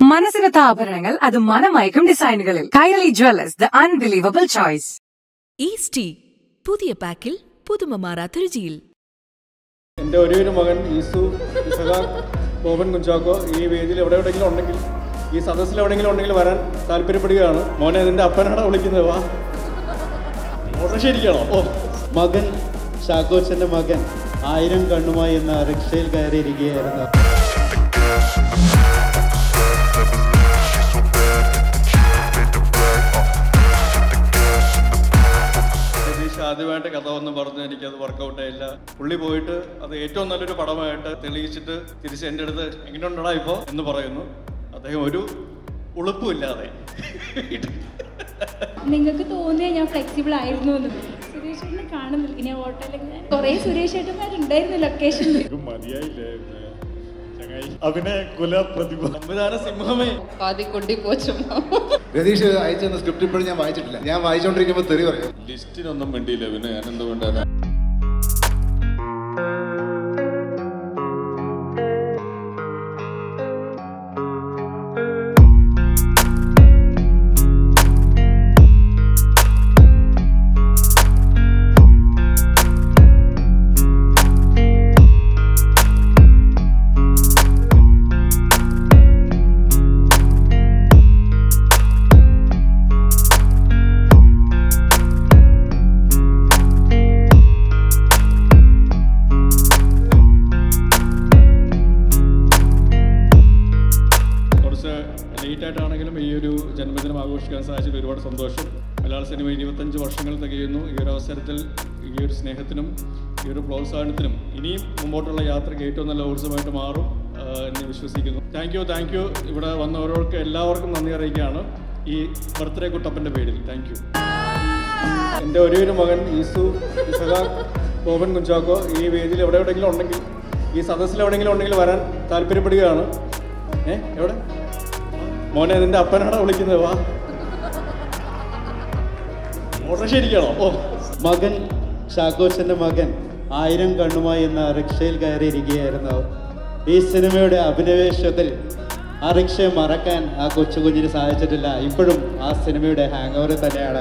മനസ്സിനൊത്ത ആഭരണങ്ങൾ അത് മനമയക്കും ഡിസൈനുകളിൽ Kairali jewellers the unbelievable choice ഈസ്റ്റി പുതിയ പാക്കിൽ പുതുമ മാറാത്ത രുചിയിൽ എൻ്റെ ഒരേ ഒരു മകൻ ഈസു ഇസഹാക്ക് ബോബൻ കുഞ്ചാക്കോ ഈ വേദിയിൽ എവിടെ എവിടെയെങ്കിലും ഉണ്ടെങ്കിൽ ഈ സദസ്സിൽ എവിടെയെങ്കിലും ഉണ്ടെങ്കിൽ വരാൻ താല്പര്യപ്പെടുകയാണ് മോനെ നിന്റെ അപ്പനാണ് വിളിക്കുന്നത് വാ ഓർഡർ ശരിക്കാണോ ഓ മകൻ ഷാഘോഷന്റെ മകൻ ആയിരം കണ്ണുമായി എന്ന റിക്ഷയിൽ കയറിയിരിക്കുകയായിരുന്നു രതീഷ് ആദ്യമായിട്ട് കഥ ഒന്ന് പറഞ്ഞ് എനിക്കത് വർക്കൗട്ട് ആയില്ല പുള്ളി പോയിട്ട് അത് ഏറ്റവും നല്ലൊരു പടമായിട്ട് തെളിയിച്ചിട്ട് തിരിച്ച് എൻ്റെ അടുത്ത് എങ്ങനെയുണ്ടടാ ഇപ്പോൾ എന്ന് പറയുന്നു അദ്ദേഹം ഒരു ഉളുപ്പുമില്ലാതെ നിങ്ങൾക്ക് തോന്നിയ ഞാൻ ഫ്ലെക്സിബിൾ ആയിരുന്നു എന്ന് സുരേഷ് ഏട്ടനെ കാണുന്നില്ല ഇനി ഹോട്ടലിൽ കുറേ സുരേഷ് ഏട്ടന്മാരുണ്ടായിരുന്നു ലൊക്കേഷനിൽ മതിയായില്ലേ ചങ്ങായി അഭിനയ കുല പ്രതിഭ സംവിധാന സിംഹമേ പാതി കൊണ്ടി പോച്ചു രതീഷ് അയച്ചെന്ന സ്ക്രിപ്റ്റ് ഇപ്പോഴും ഞാൻ വായിച്ചിട്ടില്ല ഞാൻ വായിച്ചുകൊണ്ടിരിക്കുമ്പോൾ തെറി പറയും ലിസ്റ്റിനൊന്നും വേണ്ടിയില്ല പിന്നെ ഞാൻ എന്താ വേണ്ട കുറച്ച് ലേറ്റ് ആയിട്ടാണെങ്കിലും ഈ ഒരു ജന്മദിനം ആഘോഷിക്കാൻ സാധിച്ചതിൽ ഒരുപാട് സന്തോഷം മലയാള സിനിമ ഇരുപത്തഞ്ച് വർഷങ്ങൾ തികയുന്നു ഈ ഒരു അവസരത്തിൽ ഈ ഒരു സ്നേഹത്തിനും ഈ ഒരു പ്രോത്സാഹനത്തിനും ഇനിയും മുമ്പോട്ടുള്ള യാത്രയ്ക്ക് ഏറ്റവും നല്ല ഊർജ്ജമായിട്ട് മാറും ആ, എന്ന് വിശ്വസിക്കുന്നു താങ്ക് യു താങ്ക് യു ഇവിടെ വന്നവർക്ക് എല്ലാവർക്കും നന്ദി അറിയിക്കുകയാണ് ഈ ബർത്ത്ഡേ കുട്ടപ്പൻ്റെ പേരിൽ താങ്ക് യു എൻ്റെ ഒരേ ഒരു മകൻ ഈസു ഇസഹാക്ക് ബോബൻ കുഞ്ചാക്കോ ഈ വേദിയിൽ എവിടെ എവിടെയെങ്കിലും ഉണ്ടെങ്കിൽ ഈ സദസ്സിൽ എവിടെയെങ്കിലും ഉണ്ടെങ്കിൽ വരാൻ താല്പര്യപ്പെടുകയാണ് ഏ എവിടെ മോനെ നിന്റെ അപ്പനാണ് വിളിക്കുന്നത് വാ ഓർഡർ ശരിക്കാണോ ഓ മകൻ ഷാഘോഷന്റെ മകൻ ആയിരം കണ്ണുമായി എന്ന റിക്ഷയിൽ കയറിയിരിക്കുകയായിരുന്നു ഈ സിനിമയുടെ അഭിനവേശത്തിൽ ആ റിക്ഷയെ മറക്കാൻ ആ കൊച്ചു കുഞ്ഞിന് സാധിച്ചിട്ടില്ല ഇപ്പോഴും ആ സിനിമയുടെ ഹാങ് ഓവർ തന്നെയാണ്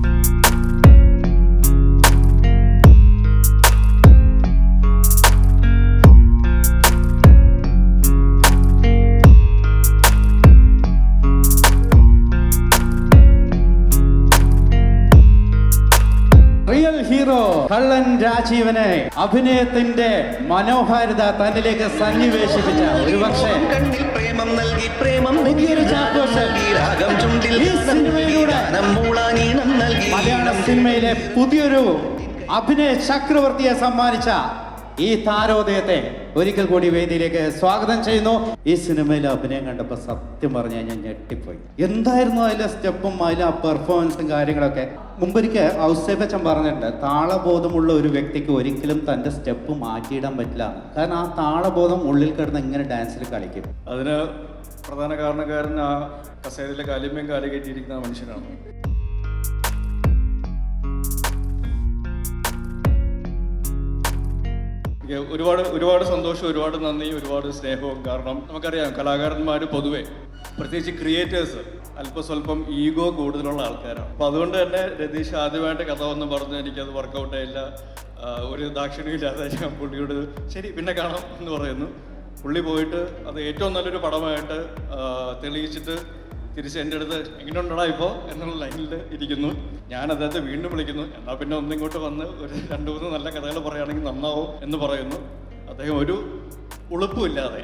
റിയൽ ഹീറോ കള്ളൻ രാജീവനെ അഭിനയത്തിന്റെ മനോഹാരിത തന്നിലേക്ക് സന്നിവേശിപ്പിച്ച ഒരുപക്ഷെ കണ്ണിൽ പ്രേമം നൽകി പ്രേമം പുതിയൊരു ചാക്കോച്ചൻ. രാഗം ചുണ്ടിൽ ഈ സിനിമയിലൂടെ ഗാനം മൂളാനീണം നൽകി മലയാള സിനിമയിലെ പുതിയൊരു അഭിനയ ചക്രവർത്തിയെ സമ്മാനിച്ച ഈ താരോദയത്തെ ഒരിക്കൽ കൂടി വേദിയിലേക്ക് സ്വാഗതം ചെയ്യുന്നു ഈ സിനിമയിലെ അഭിനയം കണ്ടപ്പോൾ സത്യം പറഞ്ഞു ഞാൻ ഞെട്ടിപ്പോയി എന്തായിരുന്നു അതിലെ സ്റ്റെപ്പും അതിലെ ആ പെർഫോമൻസും കാര്യങ്ങളൊക്കെ മുമ്പൊരിക്കൽ ഔസേബച്ചൻ പറഞ്ഞിട്ടുണ്ട് താളബോധമുള്ള ഒരു വ്യക്തിക്ക് ഒരിക്കലും തൻ്റെ സ്റ്റെപ്പ് മാറ്റിയിടാൻ പറ്റില്ല എന്ന്. കാരണം ആ താളബോധം ഉള്ളിൽ കിടന്ന് എങ്ങനെ ഡാൻസിൽ കളിക്കും അതിന് പ്രധാന കാരണക്കാരൻ ആ കസേരയിലെ കാലിമയും കാലി കയറ്റിയിരിക്കുന്ന ആ മനുഷ്യനാണ് എനിക്ക് ഒരുപാട് ഒരുപാട് സന്തോഷം ഒരുപാട് നന്ദി ഒരുപാട് സ്നേഹവും കാരണം നമുക്കറിയാം കലാകാരന്മാർ പൊതുവെ പ്രത്യേകിച്ച് ക്രിയേറ്റേഴ്സ് അല്പസ്വല്പം ഈഗോ കൂടുതലുള്ള ആൾക്കാരാണ് അപ്പോൾ അതുകൊണ്ട് തന്നെ രതീഷ് ആദ്യമായിട്ട് കഥ വന്ന് പറഞ്ഞ് എനിക്കത് വർക്കൗട്ട് ആയില്ല ആ, ഒരു ദാക്ഷിണ്യമില്ലാതെ ഞാൻ പുള്ളിയോട് ശരി പിന്നെ കാണാം എന്ന് പറയുന്നു പുള്ളി പോയിട്ട് അത് ഏറ്റവും നല്ലൊരു പടമായിട്ട് ആ, തെളിയിച്ചിട്ട് തിരിച്ച് എൻ്റെ അടുത്ത് എങ്ങനെയുണ്ടടാ ഇപ്പോൾ എന്നുള്ള ലൈനിൽ ഇരിക്കുന്നു ഞാൻ അദ്ദേഹത്തെ വീണ്ടും വിളിക്കുന്നു എന്നാൽ പിന്നെ ഒന്നിങ്ങോട്ട് വന്ന് ഒരു രണ്ട് മൂന്ന് നല്ല കഥകൾ പറയുകയാണെങ്കിൽ നന്നാവും എന്ന് പറയുന്നു അദ്ദേഹം ഒരു ഉളുപ്പുമില്ലാതെ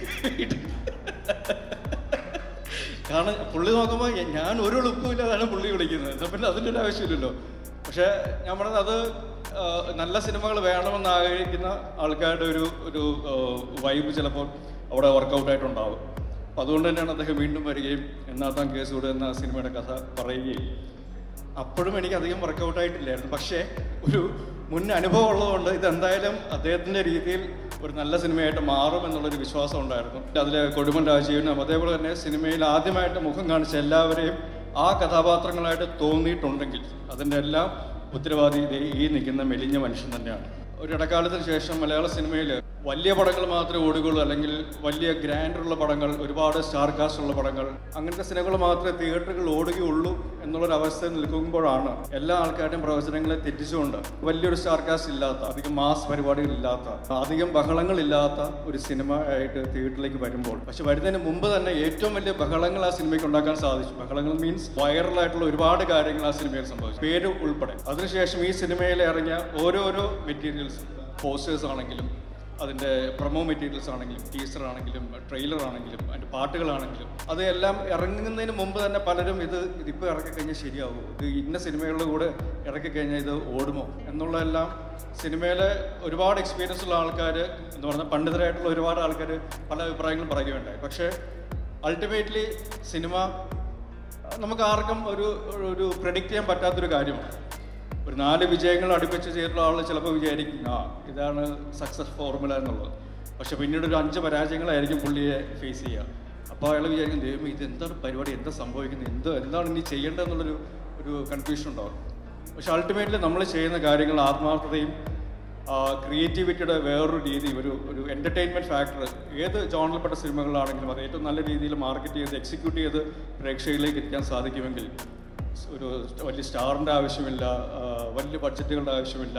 കാരണം പുള്ളി നോക്കുമ്പോൾ ഞാൻ ഒരു എളുപ്പമില്ലാതാണ് പുള്ളി വിളിക്കുന്നത് എന്നാൽ പിന്നെ അതിൻ്റെ ഒരു ആവശ്യമില്ലല്ലോ പക്ഷേ ഞാൻ പറഞ്ഞത് അത് ആ, നല്ല സിനിമകൾ വേണമെന്ന് ആഗ്രഹിക്കുന്ന ആൾക്കാരുടെ ഒരു ഒരു വൈബ് ചിലപ്പോൾ അവിടെ വർക്കൗട്ടായിട്ടുണ്ടാവും അപ്പോൾ അതുകൊണ്ട് തന്നെയാണ് അദ്ദേഹം വീണ്ടും വരികയും എന്നാത്താം കേസുകൂടെ എന്ന സിനിമയുടെ കഥ പറയുകയും അപ്പോഴും എനിക്ക് അധികം വർക്കൗട്ട് ആയിട്ടില്ലായിരുന്നു പക്ഷേ ഒരു മുൻ അനുഭവം ഉള്ളതുകൊണ്ട് ഇതെന്തായാലും അദ്ദേഹത്തിൻ്റെ രീതിയിൽ ഒരു നല്ല സിനിമയായിട്ട് മാറും എന്നുള്ളൊരു വിശ്വാസം ഉണ്ടായിരുന്നു അതിലെ കൊടുമൻ രാജീവനും അതേപോലെ തന്നെ സിനിമയിൽ ആദ്യമായിട്ട് മുഖം കാണിച്ച എല്ലാവരെയും ആ കഥാപാത്രങ്ങളായിട്ട് തോന്നിയിട്ടുണ്ടെങ്കിൽ അതിൻ്റെ എല്ലാം ഉത്തരവാദി ദേ ഈ നിൽക്കുന്ന മെലിഞ്ഞ മനുഷ്യൻ തന്നെയാണ് ഒരു ഇടക്കാലത്തിന് ശേഷം മലയാള സിനിമയിൽ വലിയ പടങ്ങൾ മാത്രമേ ഓടുകയുള്ളൂ അല്ലെങ്കിൽ വലിയ ഗ്രാൻഡുള്ള പടങ്ങൾ ഒരുപാട് സ്റ്റാർ കാസ്റ്റ് ഉള്ള പടങ്ങൾ അങ്ങനത്തെ സിനിമകൾ മാത്രമേ തിയേറ്ററുകളിൽ ഓടുകയുള്ളൂ എന്നുള്ളൊരു അവസ്ഥയിൽ നിൽക്കുമ്പോഴാണ് എല്ലാ ആൾക്കാരുടെയും പ്രവചനങ്ങളെ തെറ്റിച്ചുകൊണ്ട് വലിയൊരു സ്റ്റാർ കാസ്റ്റ് ഇല്ലാത്ത അധികം മാസ് പരിപാടികളില്ലാത്ത അധികം ബഹളങ്ങളില്ലാത്ത ഒരു സിനിമ ആയിട്ട് തിയേറ്ററിലേക്ക് വരുമ്പോൾ പക്ഷെ വരുന്നതിന് മുമ്പ് തന്നെ ഏറ്റവും വലിയ ബഹളങ്ങൾ ആ സിനിമയ്ക്ക് ഉണ്ടാക്കാൻ സാധിച്ചു ബഹളങ്ങൾ മീൻസ് വൈറലായിട്ടുള്ള ഒരുപാട് കാര്യങ്ങൾ ആ സിനിമയിൽ സംഭവിച്ചു പേര് ഉൾപ്പെടെ അതിനുശേഷം ഈ സിനിമയിൽ ഇറങ്ങിയ ഓരോരോ മെറ്റീരിയൽസ് പോസ്റ്റേഴ്സ് ആണെങ്കിലും അതിൻ്റെ പ്രൊമോ മെറ്റീരിയൽസ് ആണെങ്കിലും ടീസർ ആണെങ്കിലും ട്രെയിലർ ആണെങ്കിലും അതിൻ്റെ പാട്ടുകളാണെങ്കിലും അതെല്ലാം ഇറങ്ങുന്നതിന് മുമ്പ് തന്നെ പലരും ഇത് ഇതിപ്പോൾ ഇറക്കി കഴിഞ്ഞാൽ ശരിയാവുമോ ഇത് ഇന്ന സിനിമകളുടെ കൂടെ ഇറക്കി കഴിഞ്ഞാൽ ഇത് ഓടുമോ എന്നുള്ളതെല്ലാം സിനിമയിലെ ഒരുപാട് എക്സ്പീരിയൻസ് ഉള്ള ആൾക്കാർ എന്ന് പറഞ്ഞാൽ പണ്ഡിതരായിട്ടുള്ള ഒരുപാട് ആൾക്കാർ പല അഭിപ്രായങ്ങളും പറയുകയുണ്ടായി പക്ഷേ അൾട്ടിമേറ്റ്ലി സിനിമ നമുക്ക് ആർക്കും ഒരു ഒരു പ്രഡിക്റ്റ് ചെയ്യാൻ പറ്റാത്തൊരു കാര്യമാണ് ഒരു നാല് വിജയങ്ങൾ അടുപ്പിച്ച് ചെയ്തിട്ടുള്ള ആൾ ചിലപ്പോൾ വിചാരിക്കും ആ ഇതാണ് സക്സസ് ഫോർമുല എന്നുള്ളത് പക്ഷെ പിന്നീട് ഒരു അഞ്ച് പരാജയങ്ങളായിരിക്കും പുള്ളിയെ ഫേസ് ചെയ്യുക അപ്പോൾ അയാൾ വിചാരിക്കും ദൈവം ഇത് എന്താണ് പരിപാടി എന്താ സംഭവിക്കുന്നത് എന്ത് എന്താണ് ഇനി ചെയ്യേണ്ടതെന്നുള്ളൊരു ഒരു കൺഫ്യൂഷൻ ഉണ്ടാവും പക്ഷെ അൾട്ടിമേറ്റ്ലി നമ്മൾ ചെയ്യുന്ന കാര്യങ്ങൾ ആത്മാർത്ഥതയും ക്രിയേറ്റിവിറ്റിയുടെ വേറൊരു രീതി ഒരു ഒരു എൻ്റർടൈൻമെൻറ്റ് ഫാക്ടർ ഏത് ജോണറിൽപ്പെട്ട സിനിമകളാണെങ്കിലും അത് ഏറ്റവും നല്ല രീതിയിൽ മാർക്കറ്റ് ചെയ്ത് എക്സിക്യൂട്ട് ചെയ്ത് പ്രേക്ഷകരിലേക്ക് എത്തിക്കാൻ സാധിക്കുമെങ്കിൽ ഒരു വലിയ സ്റ്റാറിൻ്റെ ആവശ്യമില്ല ആ, വലിയ ബഡ്ജറ്റുകളുടെ ആവശ്യമില്ല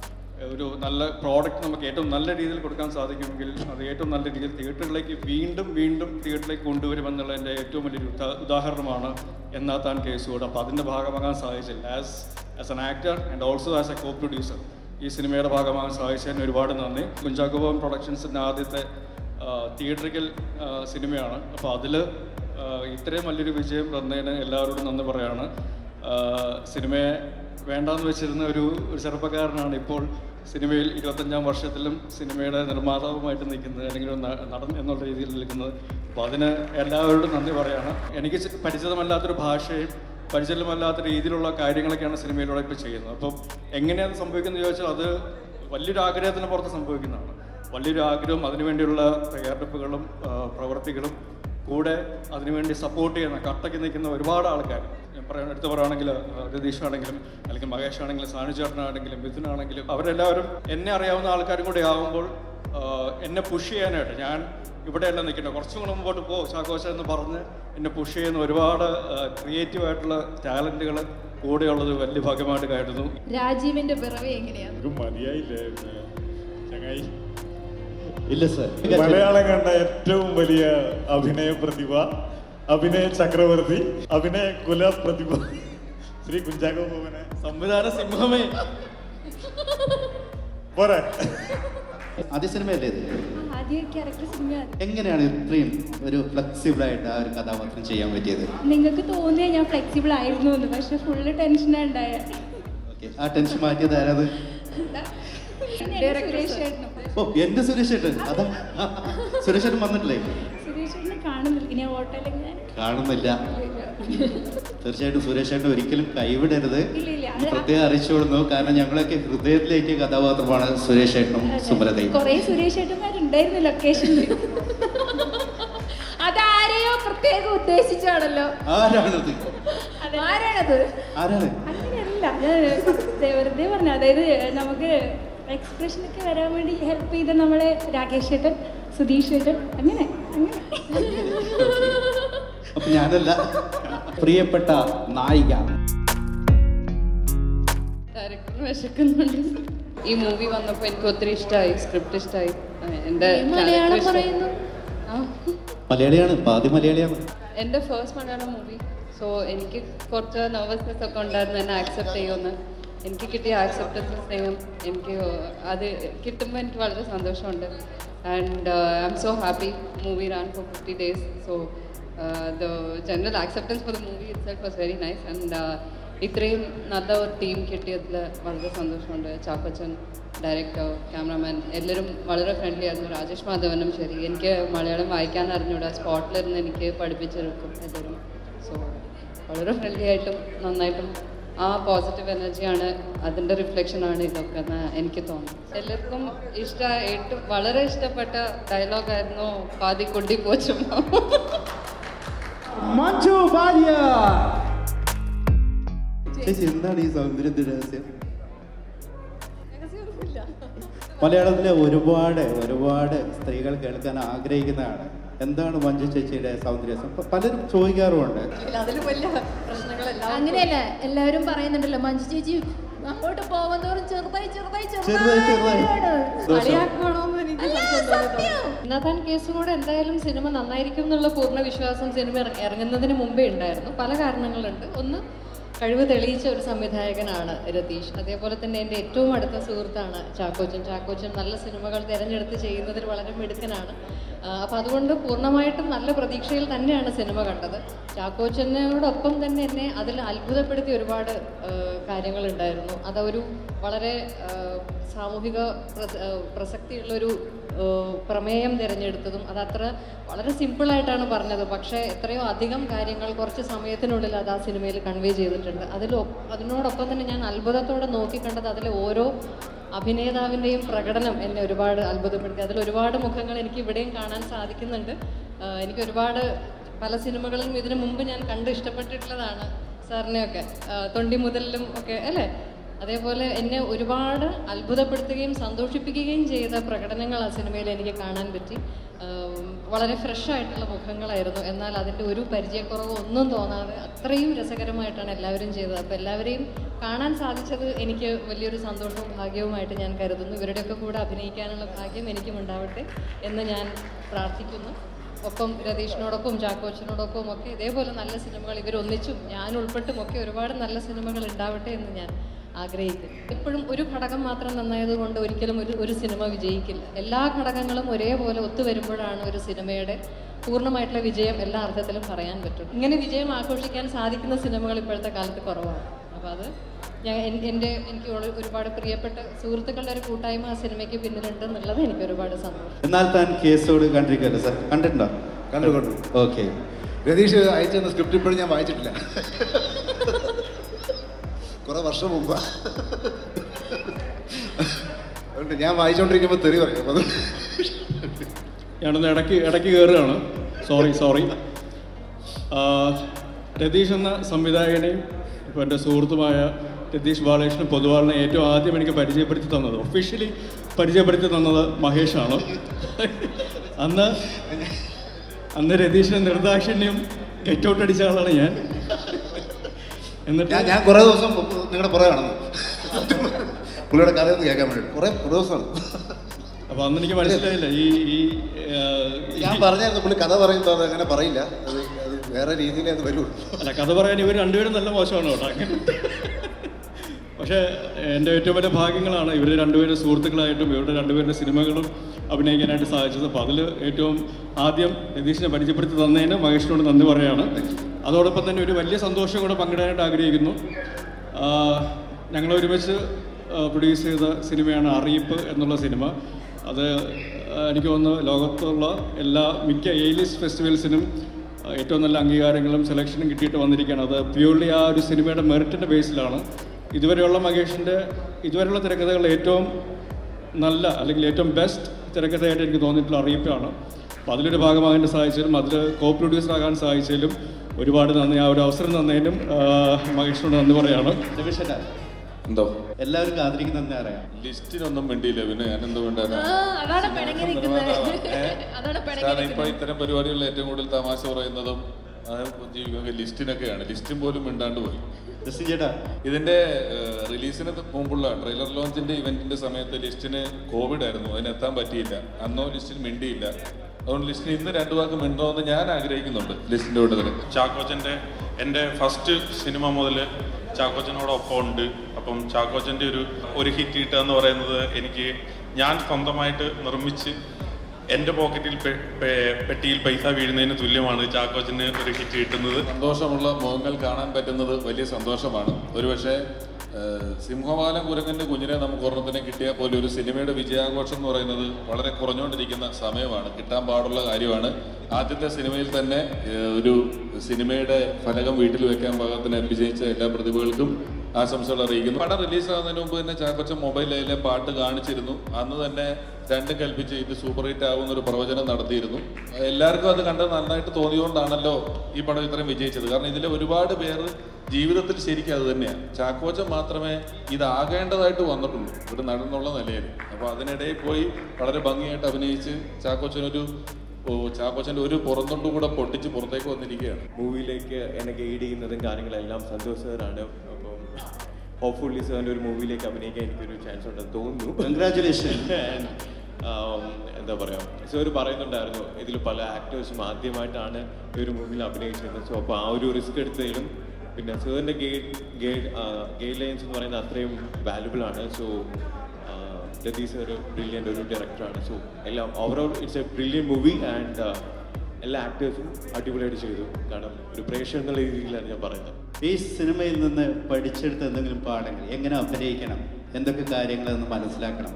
ഒരു നല്ല പ്രോഡക്റ്റ് നമുക്ക് ഏറ്റവും നല്ല രീതിയിൽ കൊടുക്കാൻ സാധിക്കുമെങ്കിൽ അത് ഏറ്റവും നല്ല രീതിയിൽ തിയേറ്ററുകളിലേക്ക് വീണ്ടും വീണ്ടും തിയേറ്ററിലേക്ക് കൊണ്ടുവരുമെന്നുള്ളതിൻ്റെ ഏറ്റവും വലിയൊരു ഉദാ- ഉദാഹരണമാണ് എന്നാ താൻ കേസുകൂട് അപ്പോൾ അതിൻ്റെ ഭാഗമാകാൻ സാധിച്ചില്ല as as an actor and also as a co producer ഈ സിനിമയുടെ ഭാഗമാകാൻ സാധിച്ചതിന് ഒരുപാട് നന്ദി കുഞ്ചാക്കോബോൻ പ്രൊഡക്ഷൻസിൻ്റെ ആദ്യത്തെ തിയേറ്ററിക്കൽ സിനിമയാണ് അപ്പോൾ അതിൽ ഇത്രയും വലിയൊരു വിജയം തന്നതിന് എല്ലാവരോടും നന്ദി പറയാണ് ആ, സിനിമയെ വേണ്ടാന്ന് വെച്ചിരുന്ന ഒരു ഒരു ചെറുപ്പക്കാരനാണ് ഇപ്പോൾ സിനിമയിൽ ഇരുപത്തഞ്ചാം വർഷത്തിലും സിനിമയുടെ നിർമ്മാതാവുമായിട്ട് നിൽക്കുന്നത് അല്ലെങ്കിൽ ഒരു ന- നടൻ എന്നുള്ള രീതിയിൽ നിൽക്കുന്നത് അപ്പോൾ അതിന് എല്ലാവരോടും നന്ദി പറയാണ് എനിക്ക് ചെ- പരിചിതമല്ലാത്തൊരു ഭാഷയും പരിചിതമല്ലാത്ത രീതിയിലുള്ള കാര്യങ്ങളൊക്കെയാണ് സിനിമയിലൂടെ ഇപ്പോൾ ചെയ്യുന്നത് അപ്പം എങ്ങനെയാണ് സംഭവിക്കുന്നത് ചോദിച്ചാൽ അത് വലിയൊരു ആഗ്രഹത്തിന് പുറത്ത് സംഭവിക്കുന്നതാണ് വലിയൊരു ആഗ്രഹവും അതിനുവേണ്ടിയുള്ള തയ്യാറെടുപ്പുകളും ആ, പ്രവൃത്തികളും കൂടെ അതിനുവേണ്ടി സപ്പോർട്ട് ചെയ്യുന്ന കട്ടയ്ക്ക് നിൽക്കുന്ന ഒരുപാട് ആൾക്കാർ ഞാൻ പറയാൻ എടുത്ത് പറയുകയാണെങ്കിൽ രതീഷ് ആണെങ്കിലും അല്ലെങ്കിൽ മഹേഷ് ആണെങ്കിലും സാനുചേട്ടനാണെങ്കിലും മിഥുനാണെങ്കിലും അവരെല്ലാവരും എന്നെ അറിയാവുന്ന ആൾക്കാരും കൂടെ ആകുമ്പോൾ ആ, എന്നെ പുഷ് ചെയ്യാനായിട്ട് ഞാൻ ഇവിടെയല്ല നിൽക്കുന്നത് കുറച്ചും കൂടെ മുമ്പോട്ട് പോ ചാക്കോച്ച എന്ന് പറഞ്ഞ് എന്നെ പുഷ് ചെയ്യുന്ന ഒരുപാട് ക്രിയേറ്റീവ് ആയിട്ടുള്ള ടാലൻറ്റുകൾ കൂടെയുള്ളത് വലിയ ഭാഗ്യമായിട്ട് കരുതുന്നു രാജീവിന്റെ പിറവി എങ്ങനെയാണ് ഇത് മതിയായില്ലേ ചങ്ങായി ഇല്ല സർ മലയാളം കണ്ട ഏറ്റവും വലിയ അഭിനയ പ്രതിഭ അഭിനയ ചക്രവർത്തി അഭിനയ കുല പ്രതിഭ ശ്രീ കുഞ്ചാക്കോ ബോബനെ സംവിധാന സിംഹമേ പോരെ ആദ്യ സിനിമയല്ലേ ഇത് ആദ്യ ക്യാരക്ടർ സിനിമ എങ്ങനെയാണ് ഇത്രയും ഒരു ഫ്ലെക്സിബിൾ ആയിട്ട് ആ ഒരു കഥാപാത്രം ചെയ്യാൻ പറ്റിയത് നിങ്ങൾക്ക് തോന്നിയ ഞാൻ ഫ്ലെക്സിബിൾ ആയിരുന്നു എന്ന് പക്ഷെ ഫുള്ള് ടെൻഷനാണ് ഉണ്ടായ ഓക്കെ ആ ടെൻഷൻ മാറ്റിയത് ആരത് സുരേഷ് ചേട്ടനും ഓ എന്റെ സുരേഷ് ഏട്ടൻ അതാ സുരേഷ് ഏട്ടൻ വന്നിട്ടില്ലേ സുരേഷ് ചേട്ടനെ കാണുന്നില്ല ഇനി ഓട്ടോയിലൊക്കെ ഞാൻ കാണുന്നില്ല തീർച്ചയായിട്ടും സുരേഷ് ഏട്ടൻ ഒരിക്കലും കൈവിടരുത് ഇല്ല, ഇല്ല. എന്ന് പ്രത്യേകം അറിയിച്ചുകൊടുന്നു കാരണം ഞങ്ങളൊക്കെ ഹൃദയത്തിലേക്ക് കഥാപാത്രമാണ് സുരേഷ് ഏട്ടനും സുബ്രതയും കൊറേ സുരേഷ് ചേട്ടന്മാരുണ്ടായിരുന്നു ലൊക്കേഷനിൽ അതാരെയോ പ്രത്യേകം ഉദ്ദേശിച്ചാണല്ലോ ആരാണത് ആരാണത് ആരാണ് അങ്ങനെയല്ല ഞാൻ വെറുതെ വെറുതെ പറഞ്ഞു അതായത് നമുക്ക് എക്സ്പ്രഷനൊക്കെ വരാൻ വേണ്ടി ഹെൽപ്പ് ചെയ്ത നമ്മളെ രാകേഷ് ചേട്ടൻ സുധീഷ് ചേട്ടൻ അങ്ങനെ അങ്ങനെ അപ്പൊ ഞാനല്ല പ്രിയപ്പെട്ട നായിക ഡയറക്ടറിന് വിശക്കുന്നുണ്ട് ഈ മൂവി വന്നപ്പോൾ എനിക്ക് ഒത്തിരി ഇഷ്ടമായി സ്ക്രിപ്റ്റ് ഇഷ്ടമായി എൻ്റെ മലയാളം പറയുന്നു മലയാളിയാണ് പാതി മലയാളിയാണ് എൻ്റെ ഫസ്റ്റ് മലയാളം മൂവി സോ എനിക്ക് കുറച്ച് നെർവസ്നെസ് ഒക്കെ ഉണ്ടായിരുന്നു എന്നെ ആക്സെപ്റ്റ് ചെയ്യുമെന്ന് എനിക്ക് കിട്ടിയ ആക്സെപ്റ്റൻസ് സ്നേഹം എനിക്ക് അത് കിട്ടുമ്പോൾ എനിക്ക് വളരെ സന്തോഷമുണ്ട് and I am so happy movie ran for fifty days so the general acceptance for the movie itself was very nice and ഇത്രയും നല്ല ഒരു ടീം കിട്ടിയതിൽ വളരെ സന്തോഷമുണ്ട് ചാക്കോച്ചൻ ഡയറക്ടർ ക്യാമറമാൻ എല്ലാവരും വളരെ ഫ്രണ്ട്ലി ആയിരുന്നു രാജേഷ് മാധവനും ശരി എനിക്ക് മലയാളം വായിക്കാൻ അറിഞ്ഞൂടാ സ്പോട്ടിലിരുന്ന് എനിക്ക് പഠിപ്പിച്ചെടുക്കും എല്ലാവരും സോ വളരെ ഫ്രണ്ട്ലി ആയിട്ടും നന്നായിട്ടും ആ പോസിറ്റീവ് എനർജിയാണ് അതിൻ്റെ റിഫ്ലക്ഷനാണ് ഇതൊക്കെ എന്ന് എനിക്ക് തോന്നുന്നു എല്ലാവർക്കും ഇഷ്ട ഏറ്റവും വളരെ ഇഷ്ടപ്പെട്ട ഡയലോഗായിരുന്നു പാതി കൊണ്ടി പോച്ചുമ്മ മഞ്ജു ഭാര്യ ചേച്ചി എന്താണ് ഈ സൗന്ദര്യത്തിന്റെ രഹസ്യം മലയാളത്തിലെ ഒരുപാട് ഒരുപാട് സ്ത്രീകൾ കേൾക്കാൻ ആഗ്രഹിക്കുന്നതാണ് എന്താണ് മഞ്ജു ചേച്ചിയുടെ സൗന്ദര്യം പ- പലരും ചോദിക്കാറുമുണ്ട് അതിൽ വലിയ പ്രശ്നങ്ങളല്ല അങ്ങനെയല്ല എല്ലാവരും പറയുന്നുണ്ടല്ലോ മഞ്ജു ചേച്ചി അങ്ങോട്ട് പോകുന്നതോറും ചെറുതായി ചെറുതായി ചെറുതായി ചെറുതായി ദോഷം. കളിയാക്കണമെന്ന് എനിക്ക് സംശയം തോന്നുന്നു. നഥാൻ കേസും കൂടെ എന്തായാലും സിനിമ നന്നായിരിക്കും എന്നുള്ള പൂർണ്ണ വിശ്വാസം സിനിമ ഇറ- ഇറങ്ങുന്നതിന് മുമ്പേ ഉണ്ടായിരുന്നു പല കാരണങ്ങളുണ്ട് ഒന്ന് കഴിവ് തെളിയിച്ച ഒരു സംവിധായകനാണ് രതീഷ് അതേപോലെ തന്നെ എൻ്റെ ഏറ്റവും അടുത്ത സുഹൃത്താണ് ചാക്കോച്ചൻ ചാക്കോച്ചൻ നല്ല സിനിമകൾ തിരഞ്ഞെടുത്ത് ചെയ്യുന്നതിൽ വളരെ മിടുക്കനാണ് അപ്പോൾ അതുകൊണ്ട് പൂർണ്ണമായിട്ടും നല്ല പ്രതീക്ഷയിൽ തന്നെയാണ് സിനിമ കണ്ടത് ചാക്കോച്ചനോടൊപ്പം തന്നെ എന്നെ അതിൽ അത്ഭുതപ്പെടുത്തിയ ഒരുപാട് ആ, കാര്യങ്ങളുണ്ടായിരുന്നു അതൊരു വളരെ ആ, സാമൂഹിക പ്രസ- ആ, പ്രസക്തിയുള്ളൊരു ആ, പ്രമേയം തിരഞ്ഞെടുത്തതും അതത്ര വളരെ സിമ്പിളായിട്ടാണ് പറഞ്ഞത് പക്ഷേ എത്രയോ അധികം കാര്യങ്ങൾ കുറച്ച് സമയത്തിനുള്ളിൽ അത് ആ സിനിമയിൽ കൺവേ ചെയ്തിട്ടുണ്ട് അതിൽ അതിനോടൊപ്പം തന്നെ ഞാൻ അത്ഭുതത്തോടെ നോക്കിക്കണ്ടത് അതിലെ ഓരോ അഭിനേതാവിൻ്റെയും പ്രകടനം എന്നെ ഒരുപാട് അത്ഭുതപ്പെടുത്തി അതിൽ ഒരുപാട് മുഖങ്ങൾ എനിക്ക് ഇവിടെയും കാണാൻ സാധിക്കുന്നുണ്ട് ആ, എനിക്ക് ഒരുപാട് പല സിനിമകളും ഇതിനു മുമ്പ് ഞാൻ കണ്ട് ഇഷ്ടപ്പെട്ടിട്ടുള്ളതാണ് സാറിനെയൊക്കെ ആ, തൊണ്ടി മുതലിലും ഒക്കെ അല്ലേ അതേപോലെ എന്നെ ഒരുപാട് അത്ഭുതപ്പെടുത്തുകയും സന്തോഷിപ്പിക്കുകയും ചെയ്ത പ്രകടനങ്ങൾ ആ സിനിമയിൽ എനിക്ക് കാണാൻ പറ്റി ആം, വളരെ ഫ്രഷ് ആയിട്ടുള്ള മുഖങ്ങളായിരുന്നു എന്നാൽ അതിൻ്റെ ഒരു പരിചയക്കുറവ് ഒന്നും തോന്നാതെ അത്രയും രസകരമായിട്ടാണ് എല്ലാവരും ചെയ്തത് അപ്പോൾ എല്ലാവരെയും കാണാൻ സാധിച്ചത് എനിക്ക് വലിയൊരു സന്തോഷവും ഭാഗ്യവുമായിട്ട് ഞാൻ കരുതുന്നു ഇവരുടെയൊക്കെ കൂടെ അഭിനയിക്കാനുള്ള ഭാഗ്യം എനിക്കും ഉണ്ടാവട്ടെ എന്ന് ഞാൻ പ്രാർത്ഥിക്കുന്നു ഒപ്പം രതീഷിനോടൊപ്പം ചാക്കോച്ചനോടൊപ്പം ഒക്കെ ഇതേപോലെ നല്ല സിനിമകൾ ഇവരൊന്നിച്ചും ഞാൻ ഉൾപ്പെട്ടും ഒക്കെ ഒരുപാട് നല്ല സിനിമകൾ ഉണ്ടാവട്ടെ എന്ന് ഞാൻ ആഗ്രഹിക്കുന്നു എപ്പോഴും ഒരു ഘടകം മാത്രം നന്നായതുകൊണ്ട് ഒരിക്കലും ഒരു ഒരു സിനിമ വിജയിക്കില്ല എല്ലാ ഘടകങ്ങളും ഒരേപോലെ ഒത്തുവരുമ്പോഴാണ് ഒരു സിനിമയുടെ പൂർണ്ണമായിട്ടുള്ള വിജയം എല്ലാ അർത്ഥത്തിലും പറയാൻ പറ്റും ഇങ്ങനെ വിജയം ആഘോഷിക്കാൻ സാധിക്കുന്ന സിനിമകൾ ഇപ്പോഴത്തെ കാലത്ത് കുറവാണ് അപ്പോൾ അത് ഞാൻ എൻ- എൻ്റെ എനിക്ക് ഒരു- ഒരുപാട് പ്രിയപ്പെട്ട സുഹൃത്തുക്കളുടെ ഒരു കൂട്ടായ്മ ആ സിനിമയ്ക്ക് പിന്നിലുണ്ട് എന്നുള്ളത് എനിക്ക് ഒരുപാട് സന്തോഷം എന്നാൽ താൻ കേസോട് കണ്ടിരിക്കല്ലോ സാർ കണ്ടിട്ടുണ്ടോ കണ്ടു കണ്ടു ഓക്കെ രതീഷ് അയച്ചെന്ന സ്ക്രിപ്റ്റ് ഇപ്പോഴും ഞാൻ വായിച്ചിട്ടില്ല കുറെ വർഷം മുമ്പാ അതുകൊണ്ട് ഞാൻ വായിച്ചുകൊണ്ടിരിക്കുമ്പോൾ തെറി പറയും അപ്പൊ അതുകൊണ്ട് ഞാനൊന്ന് ഇടയ്ക്ക് ഇടയ്ക്ക് കയറുകയാണ് സോറി സോറി രതീഷ് എന്ന സംവിധായകനെയും ഇപ്പോൾ എൻ്റെ സുഹൃത്തുമായ രതീഷ് ബാലകൃഷ്ണൻ പൊതുവാളിനെ ഏറ്റവും ആദ്യം എനിക്ക് പരിചയപ്പെടുത്തി തന്നത് ഒഫീഷ്യലി പരിചയപ്പെടുത്തി തന്നത് മഹേഷാണ് അന്ന് അന്ന് രതീഷിൻ്റെ നിർദാക്ഷിണ്യം ഗെറ്റ് അടിച്ച ആളാണ് ഞാൻ എന്നിട്ട് ഞാൻ ഞാൻ കുറെ ദിവസം നിങ്ങളുടെ പുറകെ നടന്നു പുള്ളിയുടെ കഥയൊന്ന് കേൾക്കാൻ വേണ്ടി കുറെ ദിവസമാണ് അപ്പോൾ അന്ന് എനിക്ക് മനസ്സിലായില്ല ഈ ഈ ആ, ഈ- ഞാൻ പറഞ്ഞായിരുന്നു പുള്ളി കഥ പറയുമ്പോൾ അത് അങ്ങനെ പറയില്ല അത് അത് വേറെ രീതിയിലേ അത് വരുള്ളൂ അല്ല കഥ പറയാൻ ഇവർ രണ്ടുപേരും നല്ല മോശമാണ് കേട്ടോ അങ്ങനെ പക്ഷേ എൻ്റെ ഏറ്റവും വലിയ ഭാഗ്യങ്ങളാണ് ഇവർ രണ്ടുപേരും സുഹൃത്തുക്കളായിട്ടും ഇവരുടെ രണ്ടുപേരുടെ സിനിമകളും അഭിനയിക്കാനായിട്ട് സാധിച്ചത് അപ്പോൾ അതിൽ ഏറ്റവും ആദ്യം രതീഷിനെ പരിചയപ്പെടുത്തി തന്നതിന് മഹേഷിനോട് നന്ദി പറയുകയാണ് അതോടൊപ്പം തന്നെ ഒരു വലിയ സന്തോഷം കൂടെ പങ്കിടാനായിട്ട് ആഗ്രഹിക്കുന്നു ഞങ്ങൾ ഒരുമിച്ച് പ്രൊഡ്യൂസ് ചെയ്ത സിനിമയാണ് അറിയിപ്പ് എന്നുള്ള സിനിമ അത് ആ, എനിക്ക് തോന്നുന്നു ലോകത്തുള്ള എല്ലാ മിക്ക എ ലിസ്റ്റ് ഫെസ്റ്റിവൽസിനും ആ, ഏറ്റവും നല്ല അംഗീകാരങ്ങളും സെലക്ഷനും കിട്ടിയിട്ട് വന്നിരിക്കുകയാണ് അത് പ്യൂർലി ആ ഒരു സിനിമയുടെ മെറിറ്റിൻ്റെ ബേസിലാണ് ഇതുവരെയുള്ള മഹേഷിൻ്റെ ഇതുവരെയുള്ള തിരക്കഥകളിൽ ഏറ്റവും നല്ല അല്ലെങ്കിൽ ഏറ്റവും ബെസ്റ്റ് തിരക്കഥയായിട്ട് എനിക്ക് തോന്നിയിട്ടുള്ള അറിയിപ്പാണ് അപ്പോൾ അതിലൊരു ഭാഗമാകാൻ സാധിച്ചതിലും അതിൽ കോ പ്രൊഡ്യൂസർ ആകാൻ സാധിച്ചതിലും ഒരുപാട് നന്ദി ആ ഒരു അവസരം തന്നതിനും ആ, മഹേഷിനോട് നന്ദി പറയാണ് രമേശേട്ടാ എന്തോ എല്ലാവരും കാത്തിരിക്കുന്ന അറിയാം ലിസ്റ്റിനൊന്നും വേണ്ടിയില്ല പിന്നെ ഞാനെന്ത് വേണ്ടാനാ ആ, അതാണ് പിണങ്ങി നിൽക്കുന്നത് അതാണ് പിണങ്ങി കാരണം ഇപ്പൊ നിൽക്കുന്നത് ഇത്തരം പരിപാടികളിൽ ഏറ്റവും കൂടുതൽ തമാശ പറയുന്നതും അത് ജീവിക്കുന്നത് ലിസ്റ്റിനൊക്കെയാണ് ലിസ്റ്റും പോലും മിണ്ടാണ്ട് പോയി ജസ്റ്റിൻ ചേട്ടാ ഇതിന്റെ ഏഹ്, റിലീസിന് മുമ്പുള്ള ട്രെയിലർ ലോഞ്ചിന്റെ ഇവന്റിന്റെ സമയത്ത് ലിസ്റ്റിന് കോവിഡ് ആയിരുന്നു അതിന് എത്താൻ പറ്റിയില്ല അന്നോ ലിസ്റ്റിന് മിണ്ടിയില്ല അതുകൊണ്ട് ലിസ്റ്റിന് ഇന്ന് രണ്ടു വാക്ക് മിണ്ടണമെന്ന് ഞാൻ ആഗ്രഹിക്കുന്നുണ്ട് ലിസ്റ്റിന്റെ കൂട്ടത്തിൽ ചാക്കോച്ചൻ്റെ എൻ്റെ ഫസ്റ്റ് സിനിമ മുതൽ ചാക്കോച്ചനോടൊപ്പം ഉണ്ട് അപ്പം ചാക്കോച്ചൻ്റെ ഒരു ഒരു ഹിറ്റ് കിട്ടുക എന്ന് പറയുന്നത് എനിക്ക് ഞാൻ സ്വന്തമായിട്ട് നിർമ്മിച്ച് എൻ്റെ പോക്കറ്റിൽ പെ- പെ- പെട്ടിയിൽ പൈസ വീഴുന്നതിന് തുല്യമാണ് ചാക്കോച്ചന് ഒരു ഹിറ്റ് കിട്ടുന്നത് സന്തോഷമുള്ള മുഖങ്ങൾ കാണാൻ പറ്റുന്നത് വലിയ സന്തോഷമാണ് ഒരുപക്ഷെ ഏഹ്, സിംഹവാലം കുരങ്ങന്റെ കുഞ്ഞിനെ നമുക്ക് ഒരെണ്ണത്തിനെ കിട്ടിയാൽ പോലും ഒരു സിനിമയുടെ വിജയാഘോഷം എന്ന് പറയുന്നത് വളരെ കുറഞ്ഞുകൊണ്ടിരിക്കുന്ന സമയമാണ് കിട്ടാൻ പാടുള്ള കാര്യമാണ് ആദ്യത്തെ സിനിമയിൽ തന്നെ ഏഹ്, ഒരു സിനിമയുടെ ഫലകം വീട്ടിൽ വെക്കാൻ പാകത്തിന് വിജയിച്ച എല്ലാ പ്രതിഭകൾക്കും ആശംസകൾ അറിയിക്കുന്നു പടം റിലീസാകുന്നതിന് മുമ്പ് തന്നെ ചാക്കോച്ചൻ മൊബൈലിലെ പാട്ട് കാണിച്ചിരുന്നു അന്ന് തന്നെ രണ്ടും കൽപ്പിച്ച് ഇത് സൂപ്പർ ഹിറ്റ് ആകുന്ന ഒരു പ്രവചനം നടത്തിയിരുന്നു എല്ലാവർക്കും അത് കണ്ട് നന്നായിട്ട് തോന്നിയതുകൊണ്ടാണല്ലോ ഈ പടം ഇത്രയും വിജയിച്ചത് കാരണം ഇതിലെ ഒരുപാട് പേര് ജീവിതത്തിൽ ശരിക്കും അത് തന്നെയാണ് ചാക്കോച്ചൻ മാത്രമേ ഇതാകേണ്ടതായിട്ട് വന്നിട്ടുള്ളൂ ഒരു നടന്നുള്ള നിലയിൽ അപ്പോൾ അതിനിടയിൽ പോയി വളരെ ഭംഗിയായിട്ട് അഭിനയിച്ച് ചാക്കോച്ചനൊരു ഓ ചാക്കോച്ചൻ്റെ ഒരു പുറന്തൊണ്ടു കൂടെ പൊട്ടിച്ച് പുറത്തേക്ക് വന്നിരിക്കുകയാണ് മൂവിയിലേക്ക് എന്നെ ഗൈഡ് ചെയ്യുന്നതും കാര്യങ്ങളെല്ലാം സന്തോഷ് സാറാണ് അപ്പം ഹോപ്പ്ഫുള്ളി സാറിൻ്റെ ഒരു മൂവിയിലേക്ക് അഭിനയിക്കാൻ എനിക്കൊരു ചാൻസ് ഉണ്ടെന്ന് തോന്നുന്നു Congratulations. And, um, എന്താ പറയുക സാർ പറയുന്നുണ്ടായിരുന്നു ഇതിൽ പല ആക്ടേഴ്സും ആദ്യമായിട്ടാണ് ഈ ഒരു മൂവിയിൽ അഭിനയിച്ചത് സോ അപ്പോൾ ആ ഒരു റിസ്ക് എടുത്തതിലും പിന്നെ സാറിൻ്റെ ഗൈഡ് ഗൈഡ് ഗൈഡ് ലൈൻസ് എന്ന് പറയുന്നത് അത്രയും വാല്യുബിൾ ആണ് സോ ലതീസ് ഒരു ബ്രില്യൻ്റ് ഒരു ഡയറക്ടറാണ് സോ എല്ലാം overall it's a brilliant movie എല്ലാ ആക്ടേഴ്സും അടിപൊളിയായിട്ട് ചെയ്തു കാരണം ഒരു പ്രേക്ഷകൻ എന്നുള്ള രീതിയിലാണ് ഞാൻ പറയുന്നത് ഈ സിനിമയിൽ നിന്ന് പഠിച്ചെടുത്ത എന്തെങ്കിലും പാഠങ്ങൾ എങ്ങനെ അഭിനയിക്കണം എന്തൊക്കെ കാര്യങ്ങളെന്ന് മനസ്സിലാക്കണം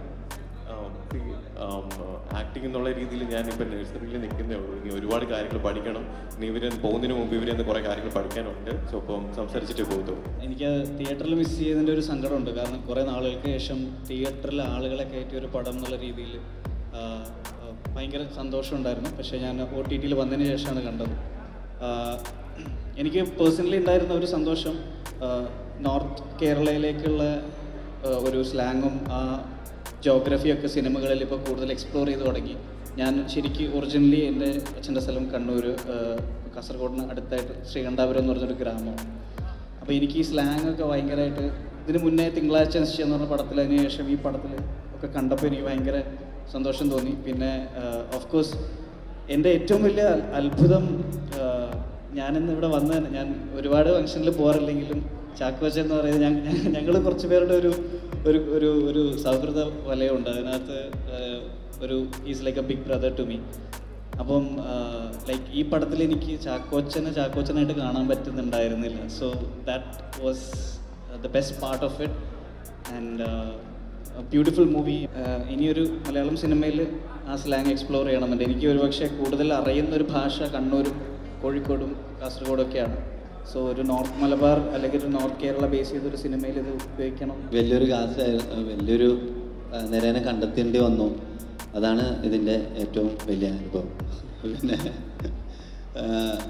ആക്ടിംഗ് എന്നുള്ള രീതിയിൽ ഞാൻ ഇപ്പം നഴ്സറിയിൽ നിൽക്കുന്നേ ഉള്ളൂ ഇനി ഒരുപാട് കാര്യങ്ങൾ പഠിക്കണം ഇനി ഇവരെ പോകുന്നതിന് മുമ്പ് ഇവരെ കുറേ കാര്യങ്ങൾ പഠിക്കാനുണ്ട് സോ അപ്പം സംസാരിച്ചിട്ടേ പോകുള്ളൂ എനിക്ക് തിയേറ്ററിൽ മിസ് ചെയ്തതിൻ്റെ ഒരു സങ്കടമുണ്ട് കാരണം കുറേ നാളുകൾക്ക് ശേഷം തിയേറ്ററിൽ ആളുകളെ കയറ്റിയ ഒരു പടം എന്നുള്ള രീതിയിൽ ആ, ആ, ഭയങ്കര സന്തോഷമുണ്ടായിരുന്നു പക്ഷേ ഞാൻ ഒ ടി ടിയിൽ വന്നതിന് ശേഷമാണ് കണ്ടത് ആ, എനിക്ക് പേഴ്സണലി ഉണ്ടായിരുന്ന ഒരു സന്തോഷം ആ, നോർത്ത് കേരളയിലേക്കുള്ള ആ, ഒരു സ്ലാങ്ങും ആ ജോഗ്രഫിയൊക്കെ സിനിമകളിൽ ഇപ്പോൾ കൂടുതൽ എക്സ്പ്ലോർ ചെയ്ത് തുടങ്ങി ഞാൻ ശരിക്കും ഒറിജിനലി എൻ്റെ അച്ഛൻ്റെ സ്ഥലം കണ്ണൂർ ആ, കാസർഗോഡിന് അടുത്തായിട്ട് ശ്രീകണ്ഠാപുരം എന്ന് പറഞ്ഞൊരു ഗ്രാമമാണ് അപ്പോൾ എനിക്ക് ഈ സ്ലാങ് ഒക്കെ ഭയങ്കരമായിട്ട് ഇതിന് മുന്നേ തിങ്കളാഴ്ച നിശ്ചയം എന്ന് പറഞ്ഞ പടത്തിൽ അതിന് ശേഷം ഈ പടത്തിൽ ഒക്കെ കണ്ടപ്പോൾ എനിക്ക് ഭയങ്കര സന്തോഷം തോന്നി പിന്നെ ഓഫ് കോഴ്സ് എൻ്റെ ഏറ്റവും വലിയ അൽ- അത്ഭുതം ആ, ഞാനിന്ന് ഇവിടെ വന്ന് ഞാൻ ഒരുപാട് ഫംഗ്ഷനിൽ പോകാറില്ലെങ്കിലും ചാക്കോച്ചൻ എന്ന് പറയുന്നത് ഞങ്ങൾ കുറച്ച് പേരുടെ ഒരു ഒരു ഒരു ഒരു സൗഹൃദ വലയമുണ്ട് അതിനകത്ത് ആ, ഒരു is like a big brother to me അപ്പം ലൈക്ക് ഈ പടത്തിൽ എനിക്ക് ചാക്കോച്ചനെ ചാക്കോച്ചനായിട്ട് കാണാൻ പറ്റുന്നുണ്ടായിരുന്നില്ല so that was the best part of it and beautiful movie ഇനിയൊരു മലയാളം സിനിമയിൽ ആ സ്ലാങ് എക്സ്പ്ലോർ ചെയ്യണമെന്നുണ്ട് എനിക്ക് ഒരുപക്ഷെ കൂടുതൽ അറിയുന്ന ഒരു ഭാഷ കണ്ണൂരും കോഴിക്കോടും കാസർഗോഡും ഒക്കെയാണ് സോ ഒരു നോർത്ത് മലബാർ അല്ലെങ്കിൽ ഒരു നോർത്ത് കേരള ബേസ് ചെയ്തൊരു സിനിമയിൽ ഇത് ഉപയോഗിക്കണം വലിയൊരു കാസ്റ്റ് വലിയൊരു ആ, നിരേനെ കണ്ടെത്തേണ്ടി വന്നു അതാണ് ഇതിൻ്റെ ഏറ്റവും വലിയ അനുഭവം പിന്നെ ആ,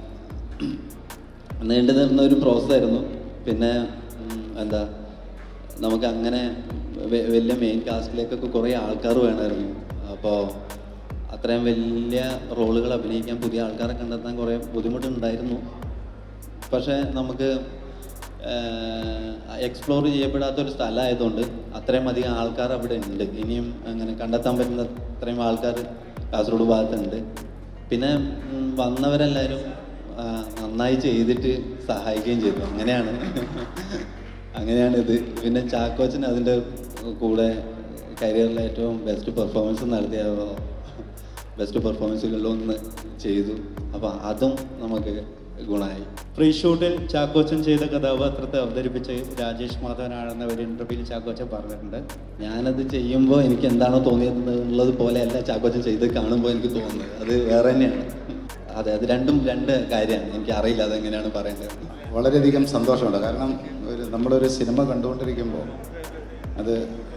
നീണ്ടു നിന്ന ഒരു പ്രോസസ്സായിരുന്നു പിന്നെ ഉം, എന്താ നമുക്ക് അങ്ങനെ വെ- വലിയ മെയിൻ കാസ്റ്റിലേക്കൊക്കെ കുറേ ആൾക്കാർ വേണമായിരുന്നു അപ്പോൾ അത്രയും വലിയ റോളുകൾ അഭിനയിക്കാൻ പുതിയ ആൾക്കാരെ കണ്ടെത്താൻ കുറേ ബുദ്ധിമുട്ടുണ്ടായിരുന്നു പക്ഷേ നമുക്ക് എക്സ്പ്ലോർ ചെയ്യപ്പെടാത്തൊരു സ്ഥലമായതുകൊണ്ട് അത്രയും അധികം ആൾക്കാർ അവിടെ ഉണ്ട് ഇനിയും അങ്ങനെ കണ്ടെത്താൻ പറ്റുന്ന അത്രയും ആൾക്കാർ കാസർഗോഡ് ഭാഗത്തുണ്ട് പിന്നെ ഉം, വന്നവരെല്ലാവരും ആ, നന്നായി ചെയ്തിട്ട് സഹായിക്കുകയും ചെയ്തു അങ്ങനെയാണ് അങ്ങനെയാണ് ഇത് പിന്നെ ചാക്കോച്ചൻ അതിൻ്റെ കൂടെ കരിയറിലെ ഏറ്റവും ബെസ്റ്റ് പെർഫോമൻസ് നടത്തിയ ബെസ്റ്റ് പെർഫോമൻസുകളിലൊന്ന് ചെയ്തു അപ്പോൾ അതും നമുക്ക് ഗുണമായി പ്രീ ഷൂട്ടിൽ ചാക്കോച്ചൻ ചെയ്ത കഥാപാത്രത്തെ അവതരിപ്പിച്ച് രാജേഷ് മാധവനാണെന്ന ഒരു ഇന്റർവ്യൂവിൽ ചാക്കോച്ചൻ പറഞ്ഞിട്ടുണ്ട് ഞാനത് ചെയ്യുമ്പോൾ എനിക്ക് എന്താണോ തോന്നിയത് എന്നുള്ളത് പോലെയല്ല ചാക്കോച്ചൻ ചെയ്ത് കാണുമ്പോൾ എനിക്ക് തോന്നുന്നത് അത് വേറെ തന്നെയാണ് അതെ അത് രണ്ടും രണ്ട് കാര്യമാണ് എനിക്ക് അറിയില്ല അതെങ്ങനെയാണ് പറയേണ്ടത് വളരെയധികം സന്തോഷമുണ്ട് കാരണം ഒരു നമ്മളൊരു സിനിമ കണ്ടുകൊണ്ടിരിക്കുമ്പോൾ അത്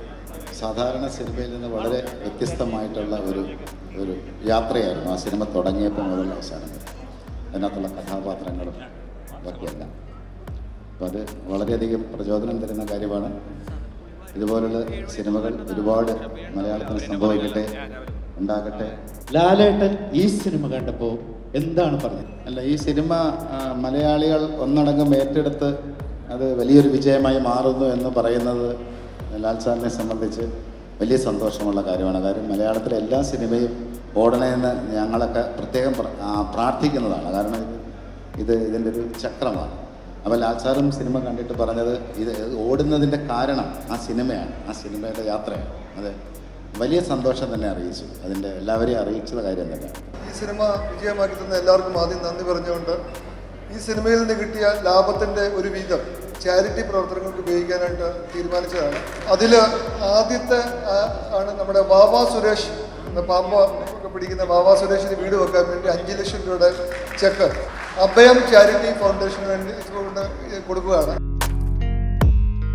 സാധാരണ സിനിമയിൽ നിന്ന് വളരെ വ്യത്യസ്തമായിട്ടുള്ള ഒരു ഒരു യാത്രയായിരുന്നു ആ സിനിമ തുടങ്ങിയപ്പോൾ മുതൽ അവസാനം വരെ അതിനകത്തുള്ള കഥാപാത്രങ്ങളും ബാക്കിയെല്ലാം അപ്പോൾ അത് വളരെയധികം പ്രചോദനം തരുന്ന കാര്യമാണ് ഇതുപോലുള്ള സിനിമകൾ ഒരുപാട് മലയാളത്തിൽ സംഭവിക്കട്ടെ ഉണ്ടാകട്ടെ ലാലേട്ടൻ ഈ സിനിമ കണ്ടപ്പോൾ എന്താണ് പറഞ്ഞത് അല്ല ഈ സിനിമ ആ, മലയാളികൾ ഒന്നടങ്കം ഏറ്റെടുത്ത് അത് വലിയൊരു വിജയമായി മാറുന്നു എന്ന് പറയുന്നത് ലാൽ സാറിനെ സംബന്ധിച്ച് വലിയ സന്തോഷമുള്ള കാര്യമാണ് കാര്യം മലയാളത്തിലെ എല്ലാ സിനിമയും ഓടണമെന്ന് ഞങ്ങളൊക്കെ പ്രത്യേകം പ്ര- ആ, പ്രാർത്ഥിക്കുന്നതാണ് കാരണം ഇത് ഇത് ഇതിൻ്റെ ഒരു ചക്രമാണ് അപ്പോൾ ലാൽ സാറും സിനിമ കണ്ടിട്ട് പറഞ്ഞത് ഇത് ഓടുന്നതിൻ്റെ കാരണം ആ സിനിമയാണ് ആ സിനിമയുടെ യാത്രയാണ് അത് വലിയ സന്തോഷം തന്നെ അറിയിച്ചു അതിൻ്റെ എല്ലാവരെയും അറിയിച്ചത് കാര്യം തന്നെയാണ് ഈ സിനിമ വിജയമാക്കി തന്ന എല്ലാവർക്കും ആദ്യം നന്ദി പറഞ്ഞുകൊണ്ട് ഈ സിനിമയിൽ നിന്ന് കിട്ടിയ ലാഭത്തിൻ്റെ ഒരു വീതം ചാരിറ്റി പ്രവർത്തനങ്ങൾക്ക് ഉപയോഗിക്കാനായിട്ട് തീരുമാനിച്ചതാണ് അതിൽ ആദ്യത്തെ ആ, ആണ് നമ്മുടെ വാവാ സുരേഷ് എന്ന പാമ്പ ഒക്കെ പിടിക്കുന്ന വാവാ സുരേഷിന് വീട് വെക്കാൻ വേണ്ടി അഞ്ച് ലക്ഷം രൂപയുടെ ചെക്ക് അഭയം ചാരിറ്റി ഫൗണ്ടേഷന് വേണ്ടി കൊണ്ട് കൊടുക്കുകയാണ്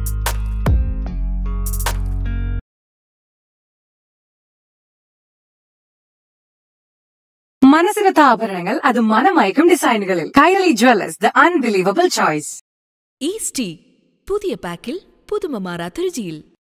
മനസ്സിനൊത്ത ആഭരണങ്ങൾ അത് മനമയക്കും ഡിസൈനുകളിൽ Kairali jewellers the unbelievable choice is ടീ പുതിയ പാക്കിൽ പുതുമ മാറാത്ത രുചിയിൽ